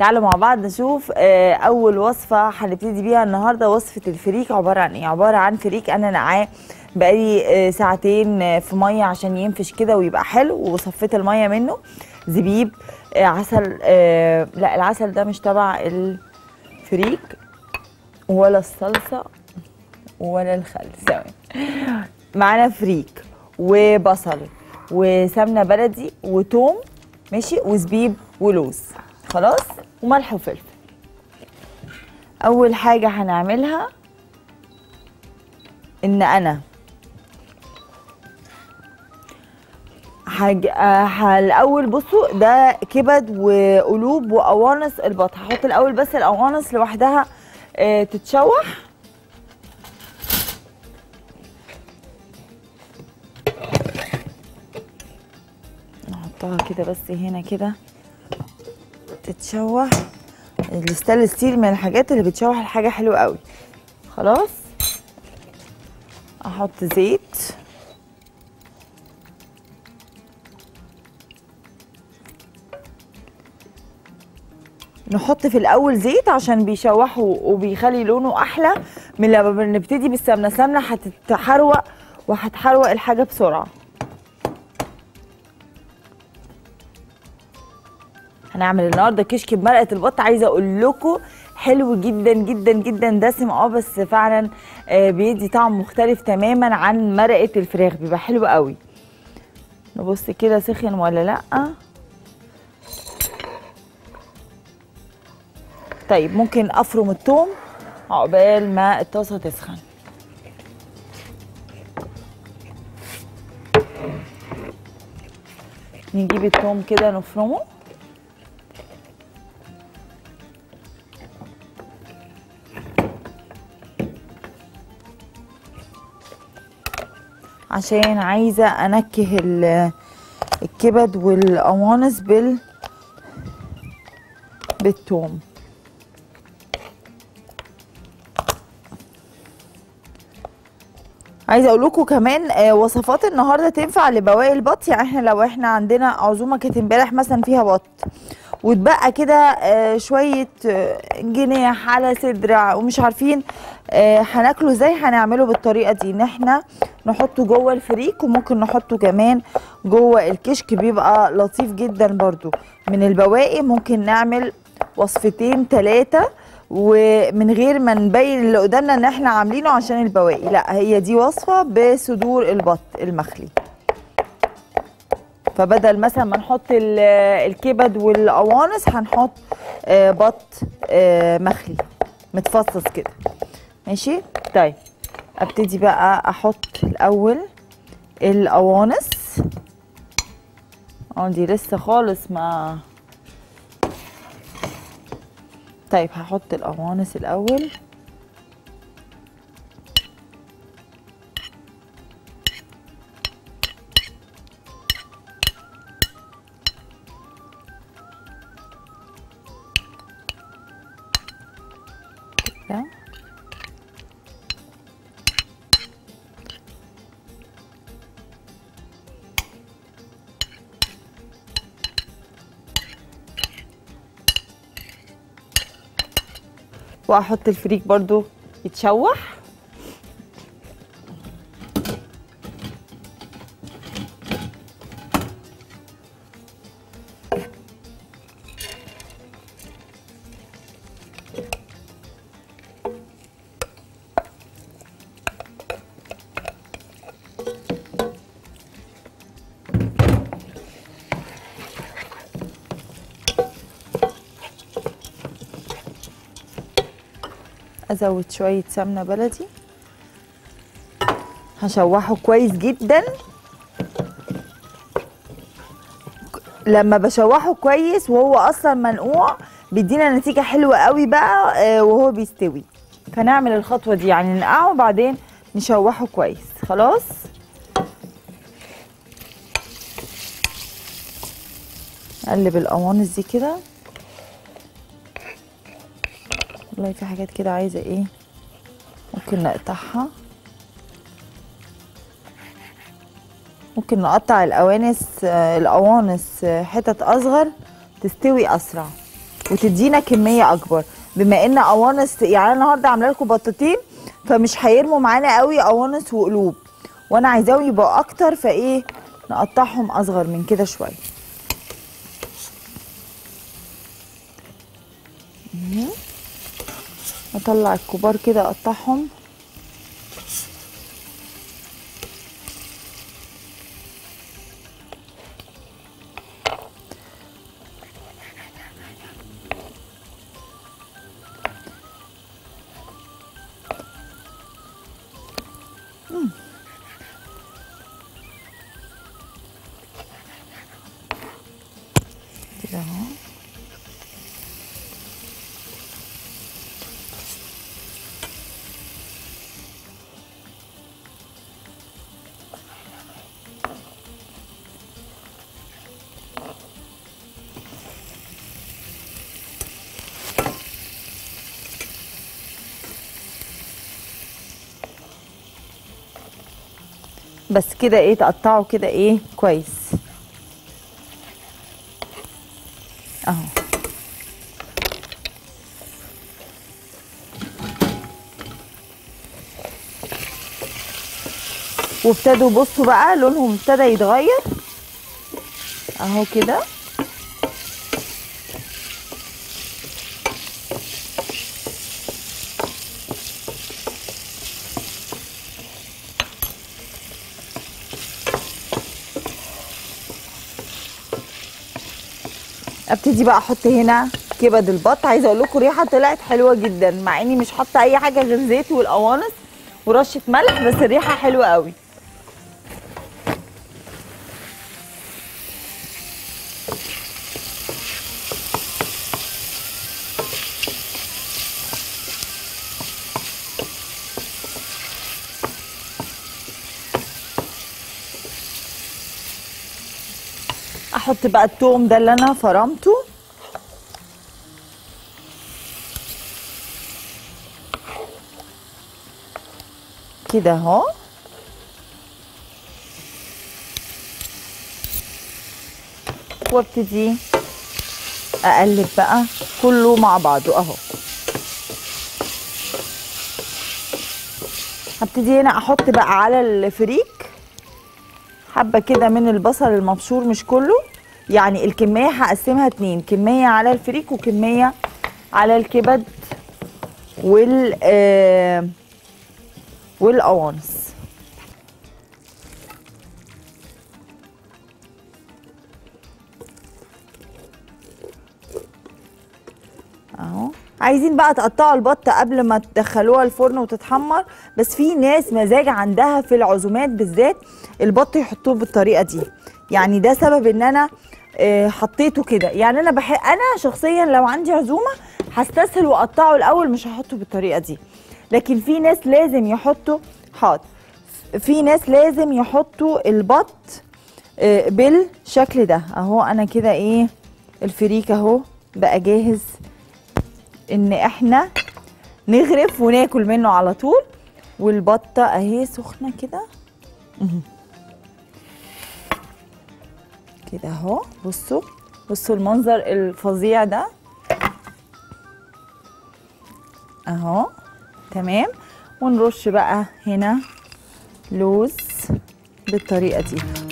تعالوا مع بعض نشوف آه، اول وصفه هنبتدي بيها النهارده وصفه الفريك عباره عن ايه عباره عن فريك انا نقعاه بقالي آه، ساعتين آه، في ميه عشان ينفش كده ويبقى حلو وصفيت الميه منه زبيب آه، عسل آه، لا العسل ده مش تبع الفريك ولا الصلصه ولا الخل ثواني معانا فريك وبصل وسمنه بلدي وتوم ماشي وزبيب ولوز خلاص وملح وفلفل اول حاجه هنعملها ان انا حاج... آه، ه- الاول بصوا ده كبد وقلوب وقوانص البط هحط الاول بس القوانص لوحدها آه، تتشوح نحطها كده بس هنا كده تتشوح الستانلس ستيل من الحاجات اللي بتشوح الحاجه حلوه قوي خلاص احط زيت نحط في الاول زيت عشان بيشوحه وبيخلي لونه احلى من لما بنبتدي بالسمنه السمنه هتتحروق وهتحروق الحاجه بسرعه هنعمل النهارده كشك بمرقه البط عايزه اقول لكم حلو جدا جدا جدا دسم اه بس فعلا آه، بيدي طعم مختلف تماما عن مرقه الفراخ بيبقى حلو قوي نبص كده سخن ولا لا طيب ممكن افرم الثوم عقبال ما الطاسه تسخن نجيب الثوم كده نفرمه عشان عايزه انكه ال- الكبد والقوانص بال بالثوم عايزه اقول لكم كمان آه، وصفات النهارده تنفع لبواقي البط يعني احنا لو احنا عندنا عزومه كانت امبارح مثلا فيها بط واتبقى كده آه، شويه آه، جناح على صدر ومش عارفين آه، هناكله ازاي هنعمله بالطريقه دي ان احنا نحطه جوه الفريك وممكن نحطه كمان جوه الكشك بيبقى لطيف جدا برضو من البواقي ممكن نعمل وصفتين ثلاثه ومن غير ما نبين اللي قدامنا ان احنا عاملينه عشان البواقي لا هي دي وصفه بصدور البط المخلي فبدل مثلا ما نحط ال- الكبد والقوانص هنحط آه، بط آه، مخلي متفصص كده ماشي طيب ابتدي بقى احط الاول القوانص اه دي لسه خالص ما طيب هحط القوانص الاول كده واحط الفريك برضو يتشوح ازود شويه سمنه بلدي هشوحه كويس جدا لما بشوحه كويس وهو اصلا منقوع بيدينا نتيجه حلوه قوي بقى آه، وهو بيستوي فنعمل الخطوه دي يعني ننقعه وبعدين نشوحه كويس خلاص نقلب القوانص دي كده والله في حاجات كده عايزه ايه ممكن نقطعها ممكن نقطع القوانص آه، القوانص آه، حتت اصغر تستوي اسرع وتدينا كميه اكبر بما ان قوانص يعني انا النهارده عامله لكم بطتين فمش هيرموا معانا قوي قوانص وقلوب وانا عايزاهم يبقوا اكتر فايه نقطعهم اصغر من كده شويه مهم. اطلع الكبار كده اقطعهم كده اهو بس كده ايه تقطعوا كده ايه كويس اهو وابتدوا بصوا بقى لونهم ابتدى يتغير اهو كده ابتدي بقى احط هنا كبد البط عايزه اقول لكم ريحه طلعت حلوه جدا مع اني مش حاطه اي حاجه غير زيت والقوانص ورشه ملح بس الريحه حلوه قوي احط بقى التوم ده اللي انا فرمته كده اهو وابتدي اقلب بقى كله مع بعضه اهو هبتدي هنا احط بقى على الفريك حبه كده من البصل المبشور مش كله يعني الكميه هقسمها اتنين كميه على الفريك وكميه على الكبد وال آه والقوانص اهو عايزين بقى تقطعوا البطه قبل ما تدخلوها الفرن وتتحمر بس في ناس مزاج عندها في العزومات بالذات البط يحطوه بالطريقه دي يعني ده سبب ان انا آه، حطيته كده يعني انا بحب انا شخصيا لو عندي عزومه هستسهل واقطعه الاول مش هحطه بالطريقه دي لكن في ناس لازم يحطوا حاضر في ناس لازم يحطوا البط آه، بالشكل ده اهو انا كده ايه الفريك اهو بقى جاهز ان احنا نغرف وناكل منه على طول والبطه اهي سخنه كده مهم. كده اهو بصوا بصوا المنظر الفظيع ده اهو تمام ونرش بقى هنا لوز بالطريقه دي